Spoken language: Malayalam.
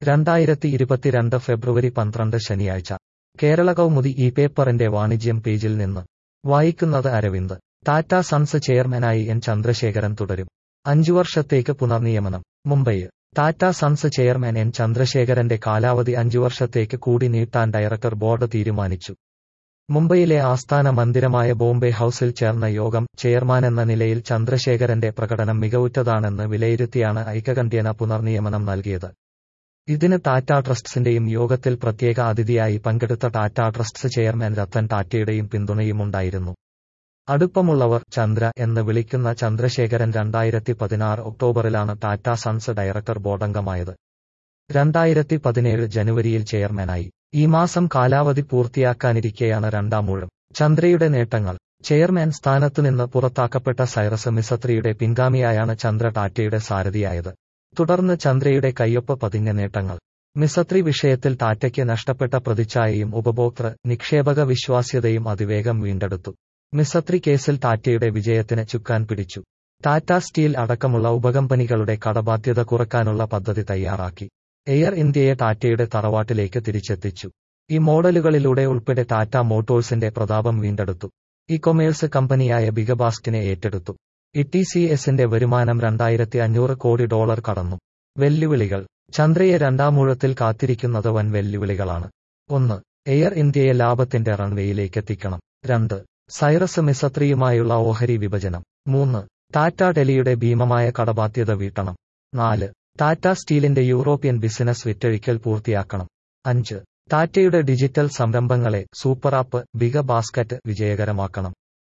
രണ്ടായിരത്തി ഇരുപത്തിരണ്ട് ഫെബ്രുവരി പന്ത്രണ്ട് ശനിയാഴ്ച കേരള കൗമുദി ഈ പേപ്പറിന്റെ വാണിജ്യം പേജിൽ നിന്ന് വായിക്കുന്നത് അരവിന്ദ് ടാറ്റ സൺസ് ചെയർമാനായി എൻ ചന്ദ്രശേഖരൻ തുടരും അഞ്ചു വർഷത്തേക്ക് പുനർനിയമനം Mumbai Tata Sons chairman N ചന്ദ്രശേഖരന്റെ കാലാവധി അഞ്ചു വർഷത്തേക്ക് കൂടി നീട്ടാൻ ഡയറക്ടർ ബോർഡ് തീരുമാനിച്ചു മുംബൈയിലെ ആസ്ഥാന മന്ദിരമായ ബോംബെ ഹൌസിൽ ചേർന്ന യോഗം ചെയർമാനെന്ന നിലയിൽ ചന്ദ്രശേഖരന്റെ പ്രകടനം മികവുറ്റതാണെന്ന് വിലയിരുത്തിയാണ് ഐകകണ്ഠ്യേന പുനർനിയമനം നൽകിയത് ഇതിന് ടാറ്റ ട്രസ്റ്റ്സിന്റെയും യോഗത്തിൽ പ്രത്യേക അതിഥിയായി പങ്കെടുത്ത ടാറ്റ ട്രസ്റ്റ്സ് ചെയർമാൻ രത്തൻ ടാറ്റയുടെയും പിന്തുണയുമുണ്ടായിരുന്നു അടുപ്പമുള്ളവർ ചന്ദ്ര എന്ന് വിളിക്കുന്ന ചന്ദ്രശേഖരൻ രണ്ടായിരത്തി പതിനാറ് ഒക്ടോബറിലാണ് ടാറ്റ സൺസ് ഡയറക്ടർ ബോർഡംഗമായത് രണ്ടായിരത്തി പതിനേഴ് ജനുവരിയിൽ ചെയർമാനായി ഈ മാസം കാലാവധി പൂർത്തിയാക്കാനിരിക്കെയാണ് രണ്ടാം ഊഴം ചന്ദ്രയുടെ നേട്ടങ്ങൾ ചെയർമാൻ സ്ഥാനത്തുനിന്ന് പുറത്താക്കപ്പെട്ട സൈറസ് മിസത്രിയുടെ പിൻഗാമിയായാണ് ചന്ദ്ര ടാറ്റയുടെ സാരഥിയായത് തുടർന്ന് ചന്ദ്രയുടെ കയ്യൊപ്പ് പതിഞ്ഞ നേട്ടങ്ങൾ മിസത്രി വിഷയത്തിൽ ടാറ്റയ്ക്ക് നഷ്ടപ്പെട്ട പ്രതിച്ഛായയും ഉപഭോക്തൃ നിക്ഷേപക വിശ്വാസ്യതയും അതിവേഗം വീണ്ടെടുത്തു മിസത്രി കേസിൽ ടാറ്റയുടെ വിജയത്തിന് ചുക്കാൻ പിടിച്ചു ടാറ്റ സ്റ്റീൽ അടക്കമുള്ള ഉപകമ്പനികളുടെ കടബാധ്യത കുറയ്ക്കാനുള്ള പദ്ധതി തയ്യാറാക്കി എയർ ഇന്ത്യയെ ടാറ്റയുടെ തറവാട്ടിലേക്ക് തിരിച്ചെത്തിച്ചു ഈ മോഡലുകളിലൂടെ ഉൾപ്പെടെ ടാറ്റ മോട്ടോഴ്സിന്റെ പ്രതാപം വീണ്ടെടുത്തു ഇ കൊമേഴ്സ് കമ്പനിയായ ബിഗബാസ്റ്റിനെ ഏറ്റെടുത്തു ഇ സി എസിന്റെ വരുമാനം രണ്ടായിരത്തി അഞ്ഞൂറ് കോടി ഡോളർ കടന്നു വെല്ലുവിളികൾ ചന്ദ്രയെ രണ്ടാമൂഴത്തിൽ കാത്തിരിക്കുന്നത് വൻ വെല്ലുവിളികളാണ് ഒന്ന് എയർ ഇന്ത്യയെ ലാഭത്തിന്റെ റൺവേയിലേക്കെത്തിക്കണം രണ്ട് സൈറസ് മിസത്രിയുമായുള്ള ഓഹരി വിഭജനം മൂന്ന് ടാറ്റ ടെലിയുടെ ഭീമമായ കടബാധ്യത വീട്ടണം നാല് ടാറ്റ സ്റ്റീലിന്റെ യൂറോപ്യൻ ബിസിനസ് വിറ്റഴിക്കൽ പൂർത്തിയാക്കണം അഞ്ച് ടാറ്റയുടെ ഡിജിറ്റൽ സംരംഭങ്ങളെ സൂപ്പർ ആപ്പ് ബിഗ ബാസ്ക്കറ്റ് വിജയകരമാക്കണം